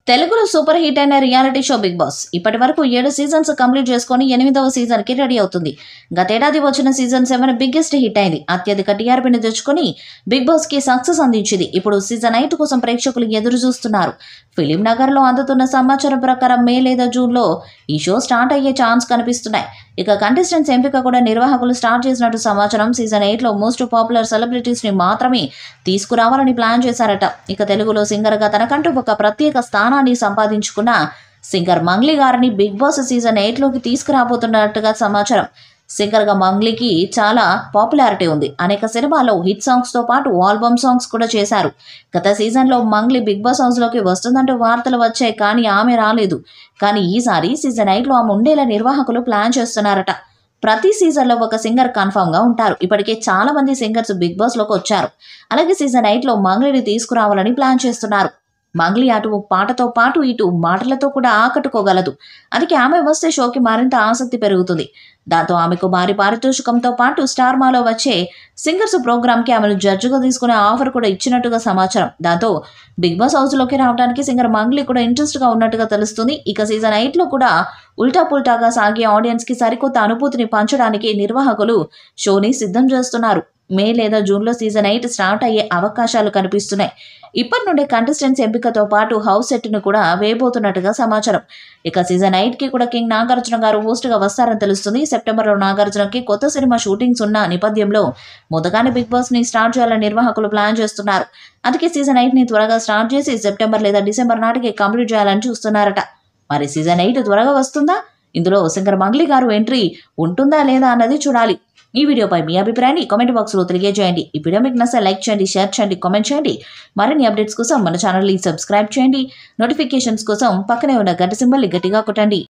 తెలుగులో super hit అయిన reality show Bigg Boss ఇప్పటి వరకు ఏడు సీజన్స్ కంప్లీట్ చేసుకొని ఎనిమిదవ సీజన్ కి రెడీ అవుతుంది గతేడాది వచ్చిన సీజన్ సెవెన్ బిగ్గెస్ట్ హిట్ అయింది అత్యధిక టీఆర్పీని తెచ్చుకొని బిగ్ బాస్ కి సక్సెస్ అందించింది ఇప్పుడు సీజన్ ఎయిట్ కోసం ప్రేక్షకులు ఎదురు చూస్తున్నారు ఫిలిం నగర్ లో అందుతున్న సమాచారం ప్రకారం మే లేదా జూన్ లో ఈ షో స్టార్ట్ అయ్యే ఛాన్స్ కనిపిస్తున్నాయి ఇక కంటెస్టెంట్స్ ఎంపిక కూడా నిర్వాహకులు స్టార్ట్ చేసినట్టు సమాచారం సీజన్ ఎయిట్ లో మోస్ట్ పాపులర్ సెలబ్రిటీస్ ని మాత్రమే తీసుకురావాలని ప్లాన్ చేశారట ఇక తెలుగులో సింగర్ గా తనకంటూ ఒక ప్రత్యేక స్థానాన్ని సంపాదించుకున్న సింగర్ మంగ్లీ గారిని బిగ్ బాస్ సీజన్ ఎయిట్ లోకి తీసుకురాబోతున్నట్టుగా సమాచారం సింగర్ గా మంగ్లీకి చాలా పాపులారిటీ ఉంది అనేక సినిమాల్లో హిట్ సాంగ్స్ తో పాటు ఆల్బమ్ సాంగ్స్ కూడా చేశారు గత సీజన్ లో మంగ్లీ బిగ్ బాస్ హౌస్ లోకి వస్తుందంటూ వార్తలు వచ్చాయి కానీ ఆమె రాలేదు కానీ ఈసారి సీజన్ ఎయిట్ లో ఆమె ఉండేలా నిర్వాహకులు ప్లాన్ చేస్తున్నారట ప్రతి సీజన్లో ఒక సింగర్ కన్ఫర్మ్గా ఉంటారు ఇప్పటికే చాలా మంది సింగర్స్ బిగ్ బాస్లోకి వచ్చారు అలాగే సీజన్ ఎయిట్లో మంగ్లీని తీసుకురావాలని ప్లాన్ చేస్తున్నారు మంగ్లీ అటు పాటతో పాటు ఇటు మాటలతో కూడా ఆకట్టుకోగలదు అందుకే ఆమె వస్తే షోకి మరింత ఆసక్తి పెరుగుతుంది దాంతో ఆమెకు భారీ పారితోషికంతో పాటు స్టార్ మాలో వచ్చే సింగర్స్ ప్రోగ్రామ్కి ఆమెను జడ్జిగా తీసుకునే ఆఫర్ కూడా ఇచ్చినట్టుగా సమాచారం దాంతో బిగ్ బాస్ హౌస్లోకి రావడానికి సింగర్ మంగ్లీ కూడా ఇంట్రెస్ట్గా ఉన్నట్టుగా తెలుస్తుంది ఇక సీజన్ ఎయిట్లో కూడా ఉల్టా పుల్టాగా సాగే ఆడియన్స్కి సరికొత్త అనుభూతిని పంచడానికి నిర్వాహకులు షోని సిద్ధం చేస్తున్నారు మే లేదా జూన్లో సీజన్ ఎయిట్ స్టార్ట్ అయ్యే అవకాశాలు కనిపిస్తున్నాయి ఇప్పటి నుండే కంటెస్టెంట్స్ ఎంపికతో పాటు హౌస్ సెట్ను కూడా వేయబోతున్నట్టుగా సమాచారం ఇక సీజన్ ఎయిట్కి కూడా కింగ్ నాగార్జున గారు హోస్ట్గా వస్తారని తెలుస్తుంది సెప్టెంబర్లో నాగార్జునకి కొత్త సినిమా షూటింగ్స్ ఉన్న నేపథ్యంలో మొదగానే బిగ్ బాస్ని స్టార్ట్ చేయాలని నిర్వాహకులు ప్లాన్ చేస్తున్నారు అందుకే సీజన్ ఎయిట్ని త్వరగా స్టార్ట్ చేసి సెప్టెంబర్ లేదా డిసెంబర్ నాటికి కంప్లీట్ చేయాలని చూస్తున్నారట మరి సీజన్ ఎయిట్ త్వరగా వస్తుందా ఇందులో శంకర్ మంగ్లీ గారు ఎంట్రీ ఉంటుందా లేదా అన్నది చూడాలి ఈ వీడియోపై మీ అభిప్రాయాన్ని కామెంట్ బాక్స్లో తెలియజేయండి ఈ వీడియో మీకు నచ్చ లైక్ చేయండి షేర్ చేయండి కామెంట్ చేయండి మరిన్ని అప్డేట్స్ కోసం మన ఛానల్ని సబ్స్క్రైబ్ చేయండి నోటిఫికేషన్స్ కోసం పక్కనే ఉన్న గంట సింబల్ని గట్టిగా కొట్టండి